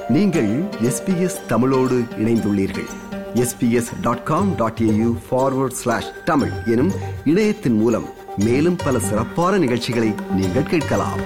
நீங்கள் எஸ்பிஎஸ் தமிழோடு இணைந்துள்ளீர்கள் SBS dot com dot AU forward slash Tamil எனும் இணையத்தின் மூலம் மேலும் பல சிறப்பான நிகழ்ச்சிகளை நீங்கள் கேட்கலாம்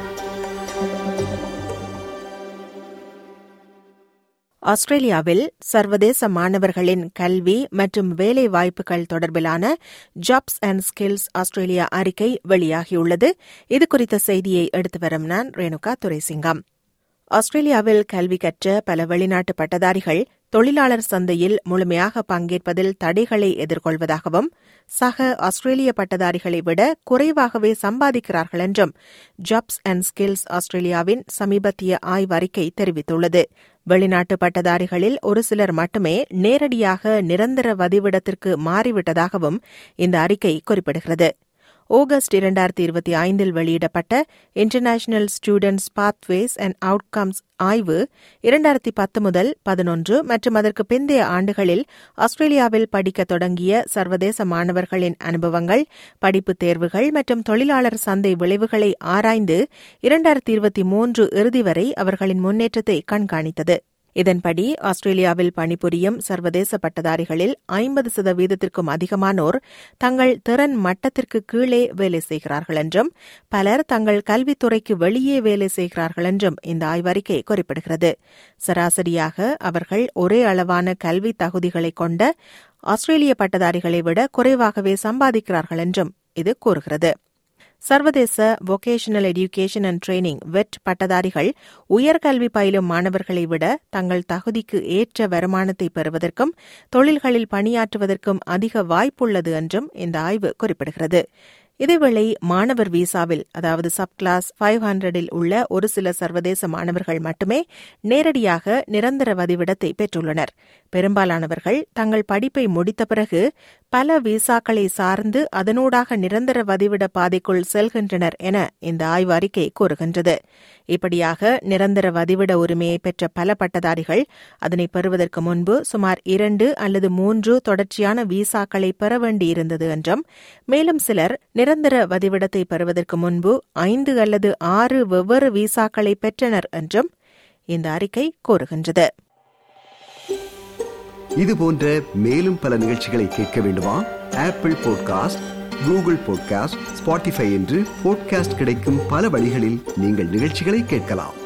ஆஸ்திரேலியாவில் சர்வதேச மாணவர்களின் கல்வி மற்றும் வேலை வாய்ப்புகள் தொடர்பிலான ஜாப்ஸ் அண்ட் ஸ்கில்ஸ் ஆஸ்திரேலியா அறிக்கை வெளியாகியுள்ளது இது குறித்த செய்தியை எடுத்து வரும் நான் ரேணுகா துரைசிங்கம் ஆஸ்திரேலியாவில் கல்வி கற்ற பல வெளிநாட்டு பட்டதாரிகள் தொழிலாளர் சந்தையில் முழுமையாக பங்கேற்பதில் தடைகளை எதிர்கொள்வதாகவும் சக ஆஸ்திரேலிய பட்டதாரிகளை விட குறைவாகவே சம்பாதிக்கிறார்கள் என்றும் ஜாப்ஸ் அண்ட் ஸ்கில்ஸ் ஆஸ்திரேலியாவின் சமீபத்திய ஆய்வறிக்கை தெரிவித்துள்ளது வெளிநாட்டு பட்டதாரிகளில் ஒரு சிலர் மட்டுமே நேரடியாக நிரந்தர வதிவிடத்திற்கு மாறிவிட்டதாகவும் இந்த அறிக்கை குறிப்பிடுகிறது ஆகஸ்ட் இரண்டாயிரத்தி இருபத்தி ஐந்தில் வெளியிடப்பட்ட international students pathways and outcomes ஆய்வு இரண்டாயிரத்தி பத்து முதல் பதினொன்று மற்றும் அதற்கு பிந்தைய ஆண்டுகளில் ஆஸ்திரேலியாவில் படிக்க தொடங்கிய சர்வதேச மாணவர்களின் அனுபவங்கள் படிப்பு தேர்வுகள் மற்றும் தொழிலாளர் சந்தை விளைவுகளை ஆராய்ந்து இரண்டாயிரத்தி இருபத்தி மூன்று இறுதி வரை அவர்களின் முன்னேற்றத்தை கண்காணித்தது இதன்படி ஆஸ்திரேலியாவில் பணிபுரியும் சர்வதேச பட்டதாரிகளில் ஐம்பது சதவீதத்திற்கும் அதிகமானோர் தங்கள் திறன் மட்டத்திற்கு கீழே வேலை செய்கிறார்கள் என்றும் பலர் தங்கள் கல்வித்துறைக்கு வெளியே வேலை செய்கிறார்கள் என்றும் இந்த ஆய்வறிக்கை குறிப்பிடுகிறது சராசரியாக அவர்கள் ஒரே அளவான கல்வி தகுதிகளை கொண்ட ஆஸ்திரேலிய பட்டதாரிகளை விட குறைவாகவே சம்பாதிக்கிறார்கள் என்றும் இது கூறுகிறது சர்வதேச vocational education and training VET பட்டதாரிகள் உயர்கல்வி பயிலும் மாணவர்களை விட தங்கள் தகுதிக்கு ஏற்ற வருமானத்தை பெறுவதற்கும் தொழில்களில் பணியாற்றுவதற்கும் அதிக வாய்ப்புள்ளது என்றும் இந்த ஆய்வு குறிப்பிடுகிறது இதேவேளை மாணவர் விசாவில் அதாவது சப் கிளாஸ் ஃபைவ் ஹண்ட்ரடில் உள்ள ஒரு சில சர்வதேச மாணவர்கள் மட்டுமே நேரடியாக நிரந்தர வதிவிடத்தை பெற்றுள்ளனர் பெரும்பாலானவர்கள் தங்கள் படிப்பை முடித்த பிறகு பல விசாக்களை சார்ந்து அதனூடாக நிரந்தர வதிவிட பாதைக்குள் செல்கின்றனர் என இந்த ஆய்வு அறிக்கை கூறுகின்றது இப்படியாக நிரந்தர வதிவிட உரிமையை பெற்ற பல பட்டதாரிகள் அதனை பெறுவதற்கு முன்பு சுமார் இரண்டு அல்லது மூன்று தொடர்ச்சியான விசாக்களை பெற வேண்டியிருந்தது என்றும் மேலும் சிலர் நிரந்தர வதிவிடத்தை பெறுவதற்கு முன்பு ஐந்து அல்லது ஆறு வெவ்வேறு விசாக்களை பெற்றனர் என்றும் இந்த அறிக்கை கூறுகின்றது இது போன்ற மேலும் பல நிகழ்ச்சிகளை கேட்க வேண்டுமா Apple podcast Google podcast Spotify என்று பாட்காஸ்ட் கிடைக்கும் பல வழிகளில் நீங்கள் நிகழ்ச்சிகளை கேட்கலாம்